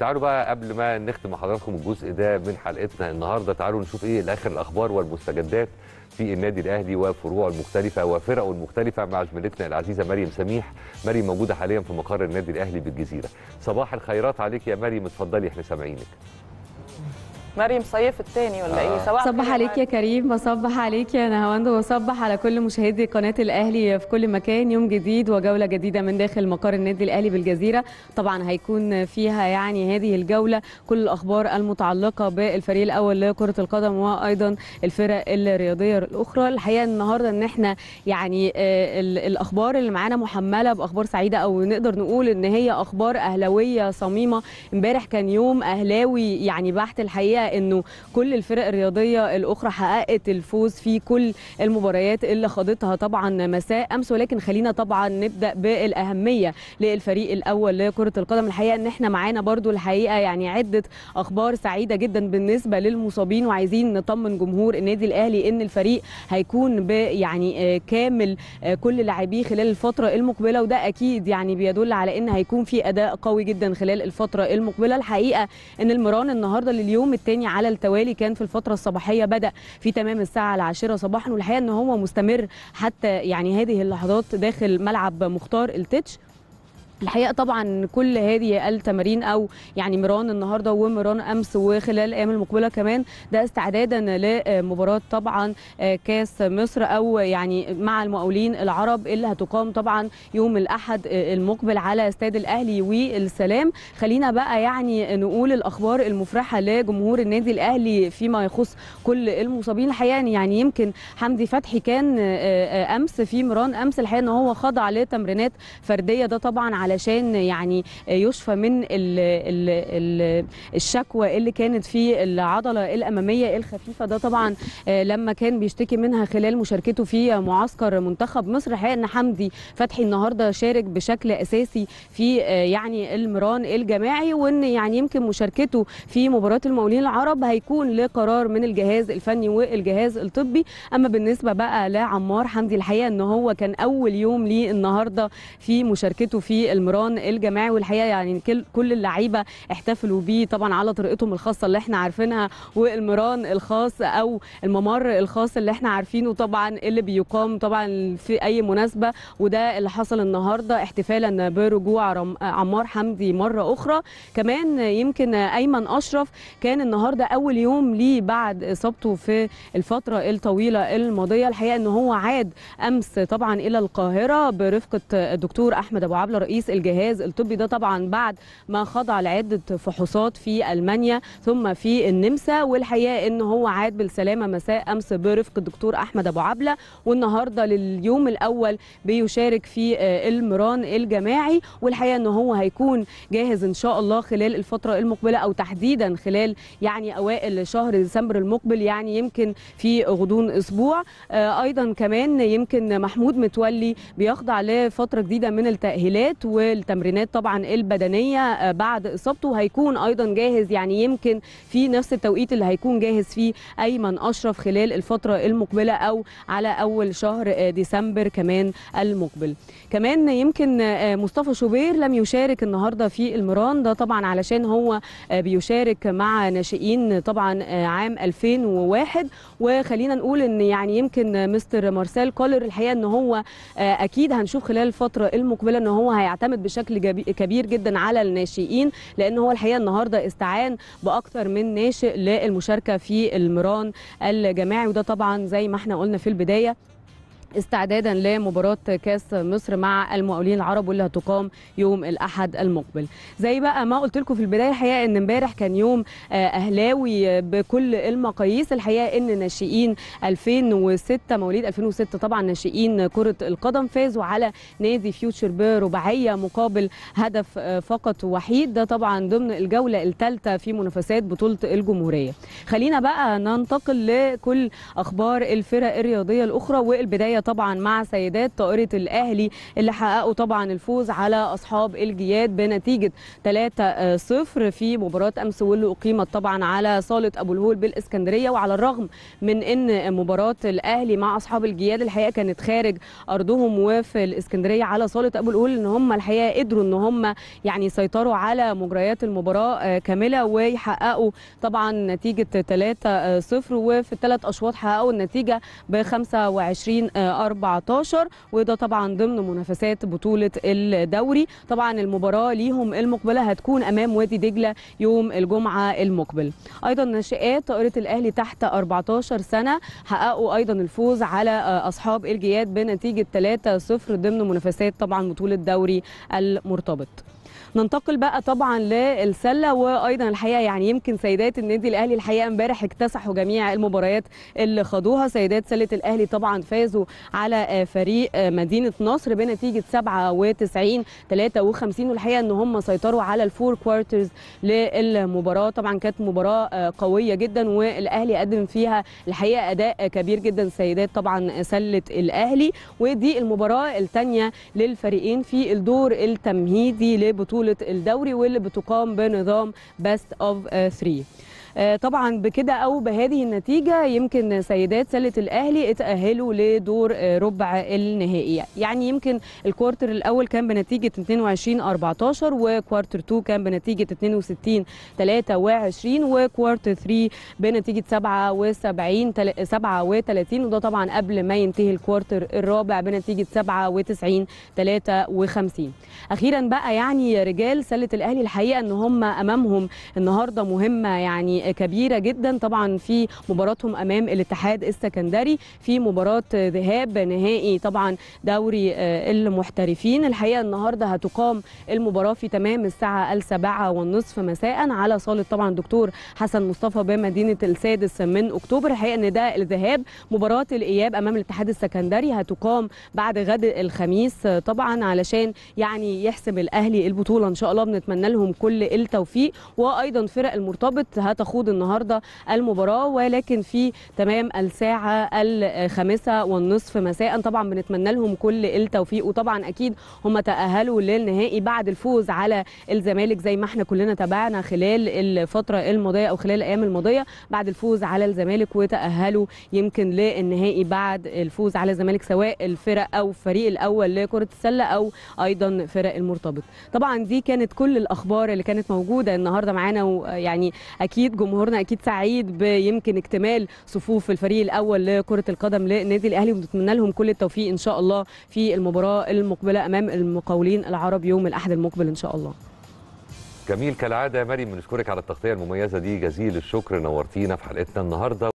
تعالوا بقى قبل ما نختم مع حضراتكم الجزء ده من حلقتنا النهارده تعالوا نشوف ايه اخر الاخبار والمستجدات في النادي الاهلي وفروعه المختلفه وفرقه المختلفه مع زميلتنا العزيزه مريم سميح مريم موجوده حاليا في مقر النادي الاهلي بالجزيره صباح الخيرات عليك يا مريم اتفضلي احنا سامعينك مريم صيف الثاني ولا آه. ايه صباح صبح الخير عليك يا كريم بصبح عليك يا نهاوند وصبح على كل مشاهدي قناه الاهلي في كل مكان يوم جديد وجوله جديده من داخل مقر النادي الاهلي بالجزيره طبعا هيكون فيها يعني هذه الجوله كل الاخبار المتعلقه بالفريق الاول لكره القدم وايضا الفرق الرياضيه الاخرى الحقيقه النهارده ان احنا يعني آه، ال- الاخبار اللي معانا محمله باخبار سعيده او نقدر نقول ان هي اخبار اهلاويه صميمه امبارح كان يوم اهلاوي يعني بحت الحقيقه انه كل الفرق الرياضيه الاخرى حققت الفوز في كل المباريات اللي خاضتها طبعا مساء امس ولكن خلينا طبعا نبدا بالاهميه للفريق الاول لكره القدم الحقيقه ان احنا معانا برضو الحقيقه يعني عده اخبار سعيده جدا بالنسبه للمصابين وعايزين نطمن جمهور النادي الاهلي ان الفريق هيكون ب يعني آه، كامل آه، كل لاعبيه خلال الفتره المقبله وده اكيد يعني بيدل على ان هيكون في اداء قوي جدا خلال الفتره المقبله الحقيقه ان المران النهارده لليوم الثاني على التوالي كان في الفتره الصباحيه بدا في تمام الساعه العاشره صباحا والحقيقه ان هو مستمر حتى يعني هذه اللحظات داخل ملعب مختار التتش الحقيقه طبعا كل هذه التمارين او يعني مران النهارده ومران امس وخلال الايام المقبله كمان ده استعدادا لمباراه طبعا كاس مصر او يعني مع المقاولين العرب اللي هتقام طبعا يوم الاحد المقبل على استاد الاهلي والسلام خلينا بقى يعني نقول الاخبار المفرحه لجمهور النادي الاهلي فيما يخص كل المصابين الحقيقه يعني يمكن حمدي فتحي كان امس في مران امس الحقيقه ان هو خضع لتمرينات فرديه ده طبعا علشان يعني يشفى من ال ال ال الشكوى اللي كانت في العضله الاماميه الخفيفه ده طبعا لما كان بيشتكي منها خلال مشاركته في معسكر منتخب مصر الحقيقه ان حمدي فتحي النهارده شارك بشكل اساسي في يعني المران الجماعي وان يعني يمكن مشاركته في مباراه المقاولين العرب هيكون لقرار من الجهاز الفني والجهاز الطبي اما بالنسبه بقى لعمار حمدي الحقيقه ان هو كان اول يوم ليه النهارده في مشاركته في المران الجماعي والحقيقه يعني كل كل اللعيبه احتفلوا بيه طبعا على طريقتهم الخاصه اللي احنا عارفينها والمران الخاص او الممر الخاص اللي احنا عارفينه طبعا اللي بيقام طبعا في اي مناسبه وده اللي حصل النهارده احتفالا برجوع رم- عمار حمدي مره اخرى كمان يمكن ايمن اشرف كان النهارده اول يوم ليه بعد اصابته في الفتره الطويله الماضيه الحقيقه ان هو عاد امس طبعا الى القاهره برفقه الدكتور احمد ابو عبله رئيس الجهاز الطبي ده طبعا بعد ما خضع لعده فحوصات في المانيا ثم في النمسا والحقيقه ان هو عاد بالسلامه مساء امس برفقه الدكتور احمد ابو عبله والنهارده لليوم الاول بيشارك في المران الجماعي والحقيقه ان هو هيكون جاهز ان شاء الله خلال الفتره المقبله او تحديدا خلال يعني اوائل شهر ديسمبر المقبل يعني يمكن في غضون اسبوع آه، ايضا كمان يمكن محمود متولي بيخضع لفتره جديده من التاهيلات والتمرينات طبعا البدنيه آه، بعد اصابته هيكون ايضا جاهز يعني يمكن في نفس التوقيت اللي هيكون جاهز فيه ايمن اشرف خلال الفتره المقبله او على اول شهر آه، ديسمبر كمان المقبل كمان يمكن آه، مصطفى شوبير لم يشارك النهارده في المران ده طبعا علشان هو آه، بيشارك مع ناشئين طبعا آه، عام 2001 وخلينا نقول ان يعني يمكن مستر مارسيل كولر الحقيقه ان هو آه، اكيد هنشوف خلال الفتره المقبله ان هو هيعتمد بشكل جبي- كبير جدا على الناشئين لان هو الحقيقه النهارده استعان باكثر من ناشئ للمشاركه في المران الجماعي وده طبعا زي ما احنا قلنا في البدايه استعدادا لمباراه كاس مصر مع المقاولين العرب واللي هتقام يوم الاحد المقبل زي بقى ما قلت لكم في البدايه الحقيقه ان امبارح كان يوم آه، اهلاوي بكل المقاييس الحقيقه ان ناشئين 2006 مواليد 2006 طبعا ناشئين كره القدم فازوا على نادي فيوتشر برباعيه مقابل هدف آه، فقط وحيد ده طبعا ضمن الجوله الثالثه في منافسات بطوله الجمهوريه خلينا بقى ننتقل لكل اخبار الفرق الرياضيه الاخرى والبدايه طبعا مع سيدات طائره الاهلي اللي حققوا طبعا الفوز على اصحاب الجياد بنتيجه 3-0 في مباراه امس واللي اقيمت طبعا على صاله ابو الهول بالاسكندريه وعلى الرغم من ان مباراه الاهلي مع اصحاب الجياد الحقيقه كانت خارج ارضهم وفي الاسكندريه على صاله ابو الهول ان هم الحقيقه قدروا ان هم يعني يسيطروا على مجريات المباراه كامله ويحققوا طبعا نتيجه 3-0 وفي الثلاث اشواط حققوا النتيجه ب 25 14 وده طبعا ضمن منافسات بطوله الدوري طبعا المباراه ليهم المقبله هتكون امام وادي دجله يوم الجمعه المقبل ايضا ناشئات طائره الاهلي تحت 14 سنه حققوا ايضا الفوز على اصحاب الجياد بنتيجه 3-0 ضمن منافسات طبعا بطوله دوري المرتبط ننتقل بقى طبعا للسله وايضا الحقيقه يعني يمكن سيدات النادي الاهلي الحقيقه امبارح اكتسحوا جميع المباريات اللي خدوها سيدات سله الاهلي طبعا فازوا على فريق مدينه نصر بنتيجه 97 53 والحقيقه ان هم سيطروا على الفور كوارترز للمباراه طبعا كانت مباراه قويه جدا والاهلي قدم فيها الحقيقه اداء كبير جدا سيدات طبعا سله الاهلي ودي المباراه الثانيه للفريقين في الدور التمهيدي لبطوله بطوله الدوري واللي بتقام بنظام بيست اوف 3 طبعا بكده او بهذه النتيجه يمكن سيدات سله الاهلي اتاهلوا لدور ربع النهائي يعني يمكن الكوارتر الاول كان بنتيجه 22 14 وكوارتر 2 كان بنتيجه 62 23 وكوارتر 3 بنتيجه 77 37 وده طبعا قبل ما ينتهي الكوارتر الرابع بنتيجه 97 53 اخيرا بقى يعني رجال سله الاهلي الحقيقه ان هم امامهم النهارده مهمه يعني كبيره جدا طبعا في مباراتهم امام الاتحاد السكندري في مباراه ذهاب نهائي طبعا دوري المحترفين الحقيقه النهارده هتقام المباراه في تمام الساعه السابعة والنصف مساء على صاله طبعا دكتور حسن مصطفى بمدينه السادس من اكتوبر الحقيقه ان ده الذهاب مباراه الاياب امام الاتحاد السكندري هتقام بعد غد الخميس طبعا علشان يعني يحسم الاهلي البطوله ان شاء الله بنتمنى لهم كل التوفيق وايضا فرق المرتبط هتخوض النهارده المباراه ولكن في تمام الساعه الخامسه والنصف مساء طبعا بنتمنى لهم كل التوفيق وطبعا اكيد هم تاهلوا للنهائي بعد الفوز على الزمالك زي ما احنا كلنا تابعنا خلال الفتره الماضيه او خلال الايام الماضيه بعد الفوز على الزمالك وتاهلوا يمكن للنهائي بعد الفوز على الزمالك سواء الفرق او الفريق الاول لكره السله او ايضا فرق المرتبط طبعا دي كانت كل الاخبار اللي كانت موجوده النهارده معانا ويعني اكيد جمهورنا اكيد سعيد بيمكن اكتمال صفوف الفريق الاول لكره القدم للنادي الاهلي ونتمنى لهم كل التوفيق ان شاء الله في المباراه المقبله امام المقاولين العرب يوم الاحد المقبل ان شاء الله جميل كالعاده يا مريم بنشكرك على التغطيه المميزه دي جزيل الشكر نورتينا في حلقتنا النهارده